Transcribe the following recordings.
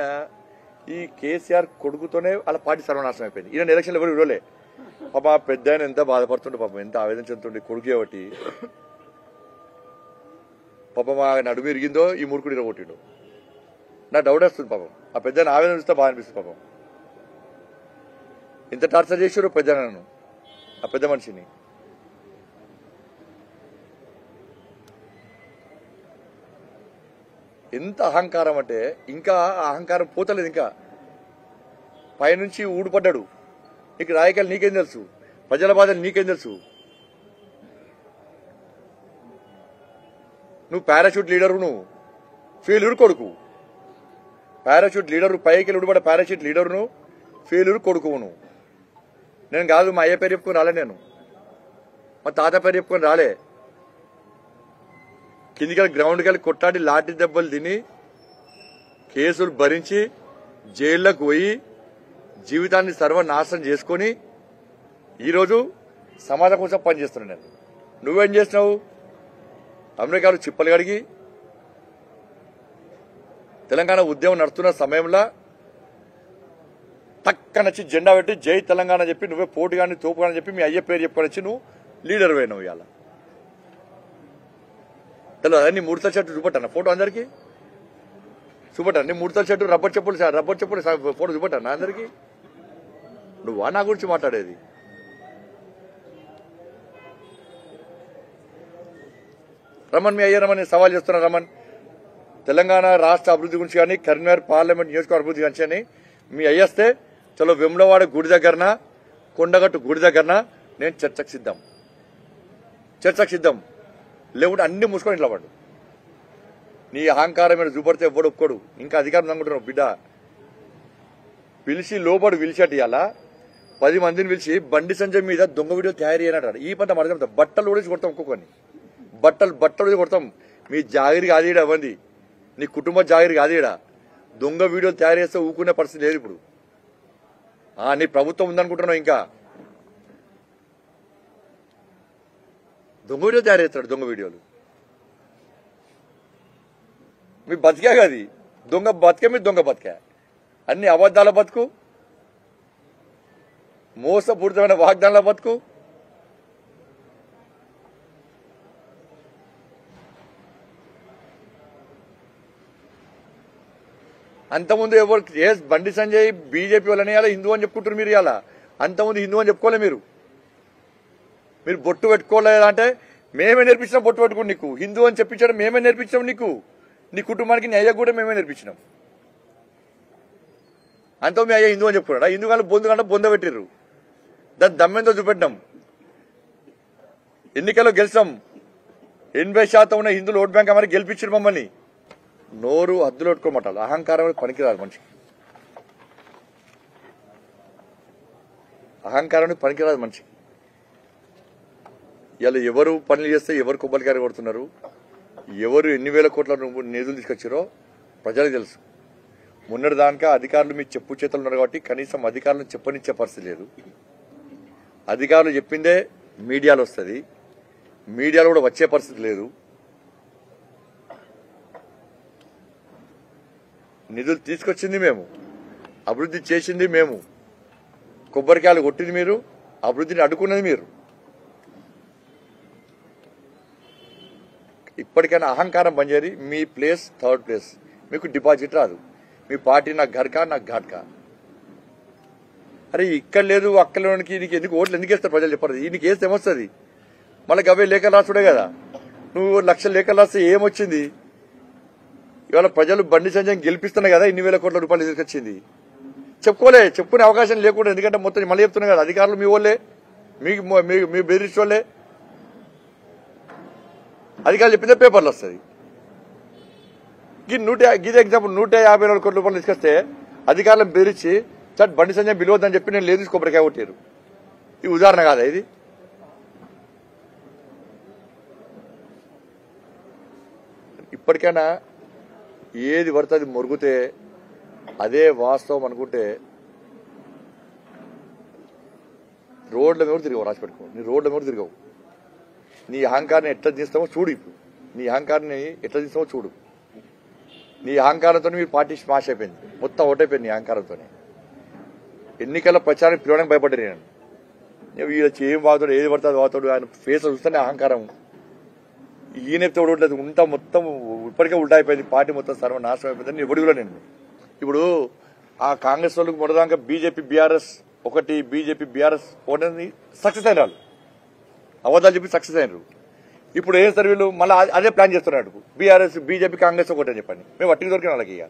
ఈ కేసీఆర్ కొడుకుతోనే వాళ్ళ పార్టీ సర్వనాశనం అయిపోయింది ఈయన ఎలక్షన్లు ఎవరు విడవలే పాప ఆ పెద్ద ఆయన ఎంత బాధపడుతుండే పాపం ఎంత ఆవేదన చెందుతుండే కొడుకు ఒకటి పాపం ఆ నడుము ఇరిగిందో ఈ మూర్ఖుడు ఇరగొట్టిండు నాకు డౌట్ వస్తుంది పాపం ఆ పెద్ద ఆయన ఆవేదన చూస్తే బాగా అనిపిస్తుంది పాపం ఇంత టార్చర్ చేసారు పెద్ద నన్ను ఆ పెద్ద మనిషిని ఎంత అహంకారం అంటే ఇంకా ఆ అహంకారం పోతలేదు ఇంకా పైనుంచి ఊడిపడ్డాడు నీకు రాయకాలు నీకేం తెలుసు ప్రజల బాధలు నీకేం తెలుసు నువ్వు పారాషూట్ లీడరు నువ్వు ఫెయిల్యూర్ కొడుకు పారాషూట్ లీడరు పైకి ఉడిపడ్డ పారాషూట్ లీడరును ఫెయిల్యూర్ కొడుకువు నువ్వు నేను కాదు మా అయ్య పేరు చెప్పుకొని రాలే నేను మా తాత పేరు చెప్పుకొని రాలే కిందికి గ్రౌండ్కి వెళ్ళి కొట్టాడి లాఠీ దెబ్బలు తిని కేసులు భరించి జైల్లోకి పోయి జీవితాన్ని సర్వనాశనం చేసుకొని ఈరోజు సమాజం కోసం పనిచేస్తున్నాను నేను నువ్వేం చేసినావు అమెరికాలో చిప్పలు కడిగి తెలంగాణ ఉద్యమం నడుస్తున్న సమయంలో టక్క నచ్చి జెండా పెట్టి జై తెలంగాణ చెప్పి నువ్వే పోటీ కానీ తోపు కానీ చెప్పి మీ అయ్య పేరు చెప్పుకొని వచ్చి నువ్వు లీడర్ పోయినావు ఇవాళ తెలియదు నీ మూడు షర్టు చూపట్టన్నా ఫోటో అందరికి చూపట్టా నీ మూడు షర్టు రబ్బర్ చెప్పులు సార్ రబ్బర్ చెప్పులు సార్ ఫోటో చూపట్టన్నా అందరికి నువ్వా నా గురించి మాట్లాడేది రమణ్ మీ అయ్య రమణ్ నేను సవాల్ చేస్తున్నా రమణ్ తెలంగాణ రాష్ట్ర అభివృద్ధి గురించి కానీ కరీంనగర్ పార్లమెంట్ నియోజకవర్గ అభివృద్ధి గురించి కానీ మీ అయ్యేస్తే చలో వెమ్లవాడ గుడి దగ్గరన కొండగట్టు గుడి దగ్గరన నేను చర్చకు సిద్ధం చర్చకు సిద్ధం లేకుంటే అన్ని మూసుకొని ఇంట్లో పడు నీ అహంకారం మీద చూపడితే ఎవ్వడు ఒక్కడు ఇంకా అధికారం అనుకుంటున్నావు బిడ్డ పిలిచి లోపడు పిలిచాటి ఇవాళ పది మందిని పిలిచి బండి సంజయ్ మీద దొంగ వీడియో తయారు చేయనటాడు ఈ పంట మన చెప్తాం బట్టలు ఊడేసి కొడతాం ఒక్కొక్కరిని బట్టలు బట్టలు ఊడేసి కొడతాం మీ జాగిరి కాదు ఈడ అవ్వండి నీ కుటుంబ జాగిరి కాదు ఈడ దొంగ వీడియోలు తయారు చేస్తే ఊకునే పరిస్థితి లేదు ఇప్పుడు ఆ నీ ప్రభుత్వం ఉందనుకుంటున్నావు ఇంకా దొంగ వీడియో తయారు చేస్తాడు దొంగ వీడియోలు మీ బతికే కాదు దొంగ బతికే మీ దొంగ బతికే అన్ని అబద్ధాల బతుకు మోసపూరితమైన వాగ్దానాల బతుకు అంతకుముందు ఎవరు ఏ బండి సంజయ్ బీజేపీ వాళ్ళని ఇలా హిందూ అని చెప్పుకుంటారు మీరు ఇలా అంతకుముందు హిందూ అని చెప్పుకోలే మీరు మీరు బొట్టు పెట్టుకోలేదా అంటే మేమే నేర్పించినాం బొట్టు పెట్టుకుని నీకు హిందూ అని చెప్పించడం మేమే నేర్పించాం నీకు నీ కుటుంబానికి నీ అయ్య కూడా మేమే నేర్పించినాం అంత మీ అయ్య హిందూ అని చెప్పుకున్నాడా హిందూ కానీ బొందు కంటే బొంద పెట్టిర్రు దాని దమ్మెంతో చూపెట్టాం ఎన్నికల్లో గెలిచాం ఎనభై శాతం ఉన్న హిందువులు ఓట్ బ్యాంక్ అమరి గెలిపించారు మమ్మల్ని నోరు హద్దులు పెట్టుకోమంటారు అహంకారం పనికిరాదు మనిషికి అహంకారానికి పనికిరాదు మనిషికి ఇలా ఎవరు పనులు చేస్తే ఎవరు కొబ్బరికాయ కొడుతున్నారు ఎవరు ఎన్ని వేల కోట్ల రు- నిధులు తీసుకొచ్చారో ప్రజలకు తెలుసు మొన్నటి దానికా అధికారులు మీ చెప్పు చేతులు ఉన్నారు కాబట్టి కనీసం అధికారులను చెప్పనిచ్చే పరిస్థితి లేదు అధికారులు చెప్పిందే మీడియాలో వస్తుంది మీడియాలో కూడా వచ్చే పరిస్థితి లేదు నిధులు తీసుకొచ్చింది మేము అభివృద్ధి చేసింది మేము కొబ్బరికాయలు కొట్టింది మీరు అభివృద్ధిని అడ్డుకున్నది మీరు ఇప్పటికైనా అహంకారం పనిచేరి మీ ప్లేస్ థర్డ్ ప్లేస్ మీకు డిపాజిట్ రాదు మీ పార్టీ నాకు ఘర్కా నాకు ఘాట్కా అరే ఇక్కడ లేదు అక్కడ లేనికి నీకు ఎందుకు ఓట్లు ఎందుకు వేస్తారు ప్రజలు చెప్పరు ఈ నీకు వేస్తే ఏమొస్తుంది మళ్ళీ అవే లేఖలు రాసుడే కదా నువ్వు లక్ష లేఖలు రాస్తే ఏమొచ్చింది ఇవాళ ప్రజలు బండి సంజయ్ గెలిపిస్తున్నాయి కదా ఇన్ని వేల కోట్ల రూపాయలు తీసుకొచ్చింది చెప్పుకోలే చెప్పుకునే అవకాశం లేకుండా ఎందుకంటే మొత్తం మళ్ళీ చెప్తున్నా కదా అధికారులు మీ వాళ్ళే మీకు మీ- మీ బెదిరించే వాళ్ళే అధికారులు చెప్పిందే పేపర్లు వస్తుంది ఈ నూట గీత ఎగ్జాంపుల్ నూట యాభై నాలుగు కోట్ల రూపాయలు తీసుకొస్తే అధికారులను బెదిరించి చట్ బండి సంజయ్ పిలవద్దని చెప్పి నేను లేదు కొబ్బరికాయ కొట్టారు ఇది ఉదాహరణ కాదా ఇది ఇప్పటికైనా ఏది పడితే అది మొరుగుతే అదే వాస్తవం అనుకుంటే రోడ్ల మీద కూడా తిరగవు రాసి పెట్టుకో నీ రోడ్ల మీద కూడా తిరగవు నీ అహంకారాన్ని ఎట్లా తీస్తామో చూడు ఇప్పుడు నీ అహంకారాన్ని ఎట్లా తీస్తామో చూడు నీ అహంకారంతో మీ పార్టీ స్మాష్ అయిపోయింది మొత్తం ఓటైపోయింది నీ అహంకారంతో ఎన్నికల ప్రచారం పిలవడానికి భయపడ్డారు నేను నేను వీళ్ళ ఏం వాతాడు ఏది పడుతుంది వాతాడు ఆయన ఫేస్ చూస్తేనే అహంకారం ఈయన తోడలేదు ఉంటా మొత్తం ఇప్పటికే ఉల్టా అయిపోయింది పార్టీ మొత్తం సర్వనాశనం అయిపోయింది నేను కూడా నేను ఇప్పుడు ఆ కాంగ్రెస్ వాళ్ళకి మొదదాకా బీజేపీ బీఆర్ఎస్ ఒకటి బీజేపీ బీఆర్ఎస్ ఒకటి సక్సెస్ అయిన వాళ్ళు అబద్ధాలు చెప్పి సక్సెస్ అయినారు ఇప్పుడు ఏం సార్ వీళ్ళు మళ్ళీ అదే ప్లాన్ చేస్తున్నారు బీఆర్ఎస్ బీజేపీ కాంగ్రెస్ ఒకటి అని చెప్పండి మేము వట్టికి దొరికిన వాళ్ళకి ఇక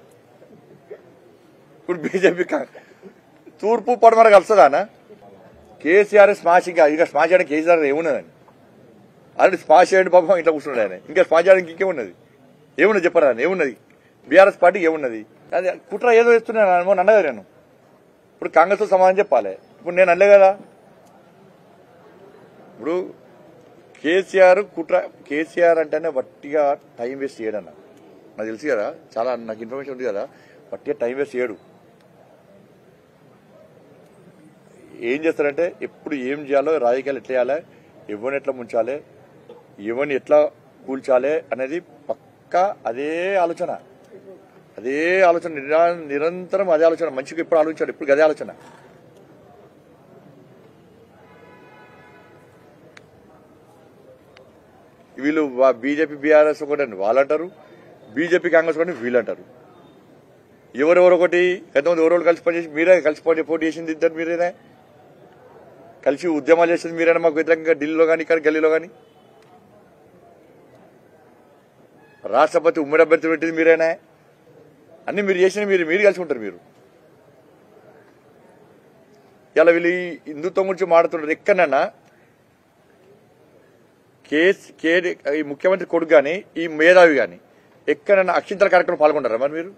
ఇప్పుడు బీజేపీ తూర్పు పడమర కలుస్తుందానా కేసీఆర్ స్మాష్ ఇంకా ఇక స్మాష్ చేయడానికి కేసీఆర్ ఏమున్నదని ఆల్రెడీ స్మాష్ చేయండి పాపం ఇట్లా కూర్చున్నాడు ఆయన ఇంకా స్మాష్ చేయడానికి ఇంకేమున్నది ఏమున్నది చెప్పరా ఆయన ఏమున్నది బీఆర్ఎస్ పార్టీ ఏమున్నది అది కుట్ర ఏదో ఇస్తున్నాను అన్నగా నేను ఇప్పుడు కాంగ్రెస్ సమాధానం చెప్పాలి ఇప్పుడు నేను అనలే కదా ఇప్పుడు కేసీఆర్ కుట్ర కేసీఆర్ అంటేనే వట్టిగా టైం వేస్ట్ చేయడన్న నాకు తెలుసు కదా చాలా నాకు ఇన్ఫర్మేషన్ ఉంది కదా వట్టిగా టైం వేస్ట్ చేయడు ఏం చేస్తారంటే ఎప్పుడు ఏం చేయాలో రాజకీయాలు ఎట్లా చేయాలి ఎవరిని ఎట్లా ముంచాలి ఎవరిని ఎట్లా కూల్చాలి అనేది పక్కా అదే ఆలోచన అదే ఆలోచన నిరా- నిరంతరం అదే ఆలోచన మంచిగా ఎప్పుడు ఆలోచించాడు ఇప్పుడు అదే ఆలోచన వీళ్ళు బీజేపీ బీఆర్ఎస్ ఒకటి వాళ్ళు అంటారు బీజేపీ కాంగ్రెస్ ఒకటి వీళ్ళు అంటారు ఎవరెవరు ఒకటి ఎంతమంది ఎవరెవరు కలిసి పనిచేసి మీరే కలిసి పని పోటీ చేసింది ఇద్దరు మీరేనే కలిసి ఉద్యమాలు చేసింది మీరేనా మాకు వ్యతిరేకంగా ఢిల్లీలో కానీ ఇక్కడ గల్లీలో కానీ రాష్ట్రపతి ఉమ్మడి అభ్యర్థి పెట్టింది మీరేనా అన్ని మీరు చేసిన మీరు మీరు కలిసి ఉంటారు మీరు ఇలా వీళ్ళు ఈ హిందుత్వం గురించి మాడుతుంటారు ఎక్కడన్నా కేస్ కే ఈ ముఖ్యమంత్రి కొడుకు కానీ ఈ మేధావి కానీ ఎక్కడైనా అక్షింతల కార్యక్రమం పాల్గొంటారా మరి మీరు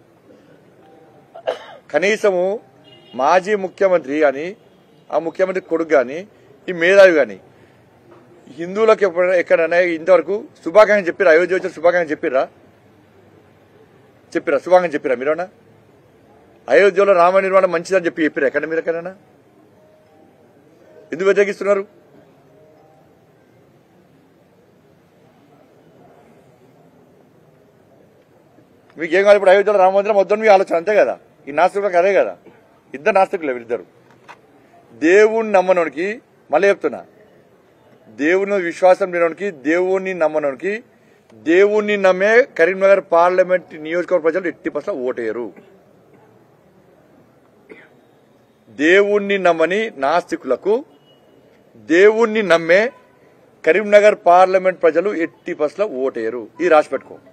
కనీసము మాజీ ముఖ్యమంత్రి కానీ ఆ ముఖ్యమంత్రి కొడుకు కానీ ఈ మేధావి కానీ హిందువులకు ఎప్పుడైనా ఎక్కడైనా ఇంతవరకు శుభాకాంక్షలు చెప్పిరా అయోధ్య వచ్చిన శుభాకాంక్షలు చెప్పిరా చెప్పిరా శుభాకాంక్షలు చెప్పిరా మీరేమన్నా అయోధ్యలో రామ నిర్మాణం మంచిదని చెప్పి చెప్పిరా ఎక్కడ మీరు ఎక్కడైనా ఎందుకు వ్యతిరేకిస్తున్నారు మీకు ఏం కాదు ఇప్పుడు అయోధ్యలో రామ మందిరం వద్దని మీ ఆలోచన అంతే కదా ఈ నాస్తికులకు అదే కదా ఇద్దరు నాస్తికులే వీళ్ళిద్దరు దేవుణ్ణి నమ్మనోనికి మళ్ళీ చెప్తున్నా దేవుని విశ్వాసం లేనోనికి దేవుణ్ణి నమ్మనోనికి దేవుణ్ణి నమ్మే కరీంనగర్ పార్లమెంట్ నియోజకవర్గ ప్రజలు ఎట్టి పర్సెంట్ ఓటేయరు దేవుణ్ణి నమ్మని నాస్తికులకు దేవుణ్ణి నమ్మే కరీంనగర్ పార్లమెంట్ ప్రజలు ఎట్టి పర్సెంట్ ఓటేయరు ఇది రాసి పెట్టుకో